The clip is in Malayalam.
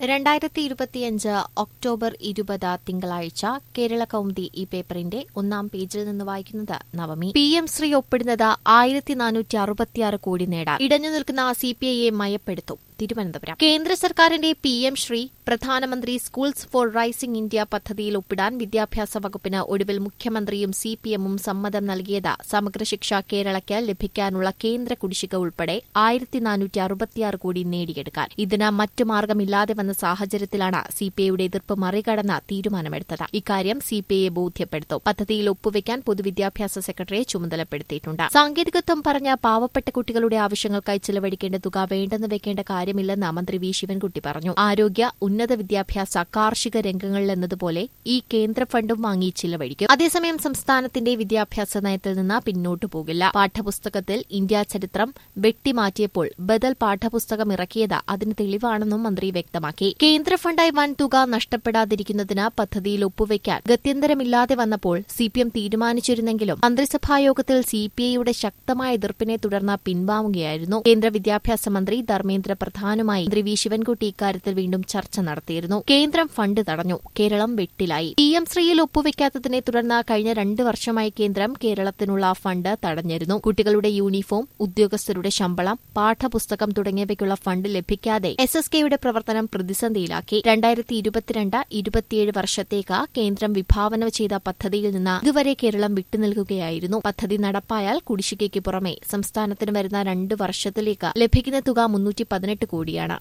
രണ്ടായിരത്തി ഇരുപത്തിയഞ്ച് ഒക്ടോബർ ഇരുപത് തിങ്കളാഴ്ച കേരള കൗമുദി ഈ പേപ്പറിന്റെ ഒന്നാം പേജിൽ നിന്ന് വായിക്കുന്നത് നവമി പി എം ശ്രീ ഒപ്പിടുന്നത് ആയിരത്തി നാനൂറ്റി അറുപത്തിയാറ് കോടി നേടാൻ ഇടഞ്ഞു നിൽക്കുന്ന സി പി ഐയെ മയപ്പെടുത്തും തിരുവനന്തപുരം കേന്ദ്ര സർക്കാരിന്റെ പി എം ശ്രീ പ്രധാനമന്ത്രി സ്കൂൾസ് ഫോർ റൈസിംഗ് ഇന്ത്യ പദ്ധതിയിൽ ഒപ്പിടാൻ വിദ്യാഭ്യാസ വകുപ്പിന് ഒടുവിൽ മുഖ്യമന്ത്രിയും സി പി എമ്മും സമ്മതം നൽകിയത് സമഗ്ര ശിക്ഷ കേരളയ്ക്ക് ലഭിക്കാനുള്ള കേന്ദ്ര കുടിശ്ശിക ഉൾപ്പെടെ ആയിരത്തി നാനൂറ്റി അറുപത്തിയാറ് കോടി നേടിയെടുക്കാൻ ഇതിന് മറ്റു മാർഗമില്ലാതെ വന്ന സാഹചര്യത്തിലാണ് സി പി ഐയുടെ എതിർപ്പ് മറികടന്ന് തീരുമാനമെടുത്തത് ഇക്കാര്യം സി പി ഐയെ ബോധ്യപ്പെടുത്തും പദ്ധതിയിൽ ഒപ്പുവെക്കാൻ പൊതുവിദ്യാഭ്യാസ സെക്രട്ടറിയെ ചുമതലപ്പെടുത്തിയിട്ടുണ്ട് സാങ്കേതികത്വം പറഞ്ഞ പാവപ്പെട്ട കുട്ടികളുടെ ആവശ്യങ്ങൾക്കായി ചിലവഴിക്കേണ്ട തുക വേണ്ടെന്ന് വെക്കേണ്ട കാര്യമില്ലെന്ന് മന്ത്രി വി ശിവൻകുട്ടി പറഞ്ഞു ആരോഗ്യ ഉന്നത വിദ്യാഭ്യാസ കാർഷിക രംഗങ്ങളിലെന്നതുപോലെ ഈ കേന്ദ്ര ഫണ്ടും വാങ്ങി ചിലവഴിക്കും അതേസമയം സംസ്ഥാനത്തിന്റെ വിദ്യാഭ്യാസ നയത്തിൽ നിന്ന് പിന്നോട്ടു പോകില്ല പാഠപുസ്തകത്തിൽ ഇന്ത്യ ചരിത്രം വെട്ടിമാറ്റിയപ്പോൾ ബദൽ പാഠപുസ്തകം ഇറക്കിയത് അതിന് തെളിവാണെന്നും മന്ത്രി വ്യക്തമാക്കി കേന്ദ്ര ഫണ്ടായി വൻ തുക നഷ്ടപ്പെടാതിരിക്കുന്നതിന് പദ്ധതിയിൽ ഒപ്പുവെക്കാൻ ഗത്യന്തരമില്ലാതെ വന്നപ്പോൾ സിപിഎം തീരുമാനിച്ചിരുന്നെങ്കിലും മന്ത്രിസഭായോഗത്തിൽ സിപിഐയുടെ ശക്തമായ എതിർപ്പിനെ തുടർന്ന് പിൻവാങ്ങുകയായിരുന്നു കേന്ദ്ര വിദ്യാഭ്യാസ മന്ത്രി ധർമ്മേന്ദ്ര പ്രധാനുമായി മന്ത്രി വി ശിവൻകുട്ടി ഇക്കാര്യത്തിൽ വീണ്ടും ചർച്ച നടത്തിയിരുന്നു കേന്ദ്രം ഫണ്ട് തടഞ്ഞു കേരളം വെട്ടിലായി പി എം ശ്രീയിൽ ഒപ്പുവെക്കാത്തതിനെ തുടർന്ന് കഴിഞ്ഞ രണ്ട് വർഷമായി കേന്ദ്രം കേരളത്തിനുള്ള ഫണ്ട് തടഞ്ഞിരുന്നു കുട്ടികളുടെ യൂണിഫോം ഉദ്യോഗസ്ഥരുടെ ശമ്പളം പാഠപുസ്തകം തുടങ്ങിയവയ്ക്കുള്ള ഫണ്ട് ലഭിക്കാതെ എസ് എസ് കെയുടെ പ്രവർത്തനം പ്രതിസന്ധിയിലാക്കി രണ്ടായിരത്തി ഇരുപത്തിരണ്ട് ഇരുപത്തിയേഴ് വർഷത്തേക്ക് കേന്ദ്രം വിഭാവന ചെയ്ത പദ്ധതിയിൽ നിന്ന് ഇതുവരെ കേരളം വിട്ടുനിൽക്കുകയായിരുന്നു പദ്ധതി നടപ്പായാൽ കുടിശ്ശികയ്ക്ക് പുറമെ സംസ്ഥാനത്തിന് വരുന്ന രണ്ട് വർഷത്തിലേക്ക് ലഭിക്കുന്ന തുക മുന്നൂറ്റി പതിനെട്ട് കോടിയാണ്